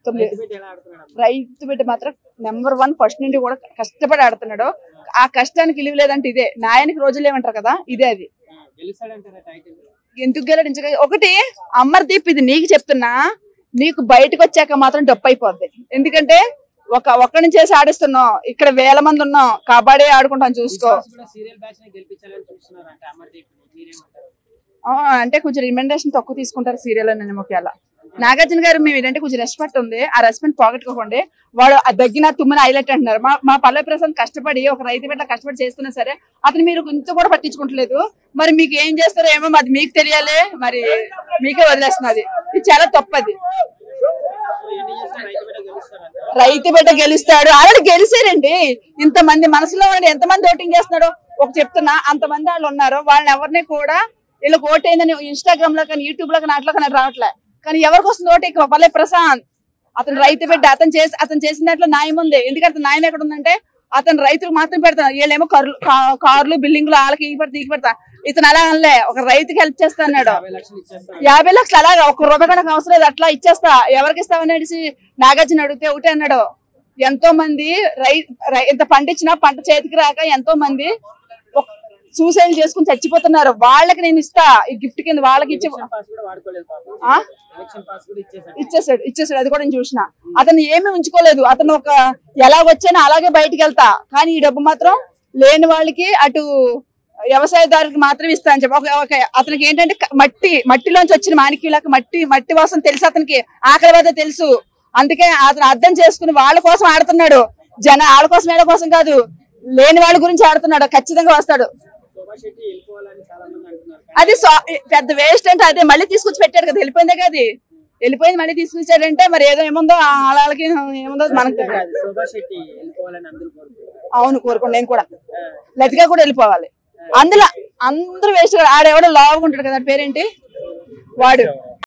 తొమ్మిది రైతు బిడ్డ ఎలా ఆడుతున్నాడు అన్న? రైతు బిడ్డ మాత్రం నెంబర్ వన్ ఫస్ట్ నుండి కూడా కష్టపడి ఆడుతున్నాడు ఆ కష్టానికి విలువ లేదంటే ఇదే నాయనికి రోజులు ఏమంటారు కదా ఇదే అది ఆ, గెలుస్తాడంటారా టైటిల్ ఎందుకు గెలడించగా ఒకటి అమర్దీప్ ఇది నీకు చెప్తున్నా నీకు బయటకు వచ్చాక మాత్రం డప్పు అయిపోద్ది ఎందుకంటే ఒక ఒక్కడిని చేసి ఆడిస్తున్నాం ఇక్కడ వేల మంది ఉన్నాం కబడ్డీ ఆడుకుంటాం చూసుకో కూడా సీరియల్ బ్యాచ్ ని గెలిపించాలని చూస్తున్నారు అంటే అమర్దీప్ మీరేమంటారు ఆ, అంటే కొంచెం రిమెండేషన్ తక్కువ తీసుకుంటారు సీరియల్ అని ఒకవేళ నాగార్జున గారు మేము ఏంటంటే కొంచెం రెస్పెక్ట్ ఉంది ఆ రెస్పెక్ట్ పోగొట్టుకోకండి వాడు ఆ దగ్గర తుమ్మిన హైలైట్ అంటున్నారు మా మా పల్లె ప్రసాద్ కష్టపడి ఒక రైతు బిడ్డ కష్టపడి చేస్తున్నా సరే అతను మీరు కొంచెం కూడా పట్టించుకుంటలేదు మరి మీకు ఏం చేస్తారో ఏమో అది మీకు తెలియాలి మరి మీకే వదిలేస్తున్నది ఇది చాలా తప్పది ఏంటి చేసినా రైతు బిడ్డ గెలుస్తారంట రైతు బిడ్డ గెలుస్తాడు ఆల్రెడీ గెలిచారండి ఇంతమంది మనసులో ఉండి ఎంతమంది ఓటింగ్ చేస్తున్నాడు ఒక చెప్తున్నా అంతమంది వాళ్ళు ఉన్నారు వాళ్ళని ఎవరిని కూడా వీళ్ళకి ఓటైందని ఇన్స్టాగ్రామ్ లో కానీ యూట్యూబ్ లో కానీ అట్లా కానీ రావట్లే కానీ ఎవరికి వస్తుంది ఓటు ఎక్కువ పల్లె ప్రశాంత్ అతను రైతు బిడ్డ అతను చేసి అతను చేసిన దాంట్లో న్యాయం ఉంది ఎందుకంటే అతను న్యాయం ఎక్కడ ఉందంటే అతను రైతులకు మాత్రం పెడతాను వీళ్ళేమో కార్లు కా- కార్లు బిల్డింగ్లు వాళ్ళకి ఈ పెడతా ఈ పెడతా ఇతను అలా అనలే ఒక రైతుకి హెల్ప్ చేస్తా అన్నాడు యాభై లక్షలు ఇచ్చేస్తాడు యాభై లక్షలు అలాగా ఒక్క రూపాయి కూడా నాకు అవసరం లేదు అట్లా ఇచ్చేస్తా ఎవరికి ఇస్తావనేసి నాగార్జున అడిగితే ఒకటే అన్నాడు ఎంతో మంది రై రై- ఇంత పంట ఇచ్చినా పంట చేతికి రాక ఎంతో మంది సూసైడ్ చేసుకుని చచ్చిపోతున్నారు వాళ్ళకి నేను ఇస్తా ఈ గిఫ్ట్ కింద వాళ్ళకి ఇచ్చి ఎలక్షన్ పాస్ కూడా వాడుకోలేదు పాపం ఆ? ఎలక్షన్ పాస్ కూడా ఇచ్చేసాడు ఇచ్చేసాడు ఇచ్చేసాడు అది కూడా నేను చూసిన అతను ఏమీ ఉంచుకోలేదు అతను ఒక ఎలా వచ్చానో అలాగే బయటికి వెళ్తా కానీ ఈ డబ్బు మాత్రం లేని వాళ్ళకి అటు వ్యవసాయదారులకు మాత్రం ఇస్తా అని చెప్పి ఒక- ఒక అతనికి ఏంటంటే క- మట్టి మట్టిలోంచి వచ్చిన మాణిక్యులకు మట్టి మట్టి వాసన తెలుసు అతనికి ఆకలి బాధ తెలుసు అందుకే అతను అర్థం చేసుకుని వాళ్ళ కోసం ఆడుతున్నాడు జన వాళ్ళ కోసం వీళ్ళ కోసం కాదు లేని వాళ్ళ గురించి ఆడుతున్నాడు ఖచ్చితంగా వస్తాడు శోభా శెట్టి వెళ్ళిపోవాలని చాలా మంది అంటున్నారు అది సా- పెద్ద వేస్ట్ అంటే అదే మళ్ళీ తీసుకొచ్చి పెట్టాడు కదా వెళ్ళిపోయిందే కదా అది. వెళ్ళిపోయింది మళ్ళీ తీసుకొచ్చాడంటే మరి ఏదో ఏముందో ఆ వాళ్ళకి ఏముందో మనకు తెలియదు. కాదు, శోభా శెట్టి వెళ్ళిపోవాలని అందరూ కోరుకుంటారు అవును కోరుకోండి నేను కూడా ఆ, లతిగా కూడా వెళ్ళిపోవాలి అందులో అందరూ వేస్ట్ ఆడెవడో లావుగా ఉంటాడు కదా వాడి పేరేంటి వాడు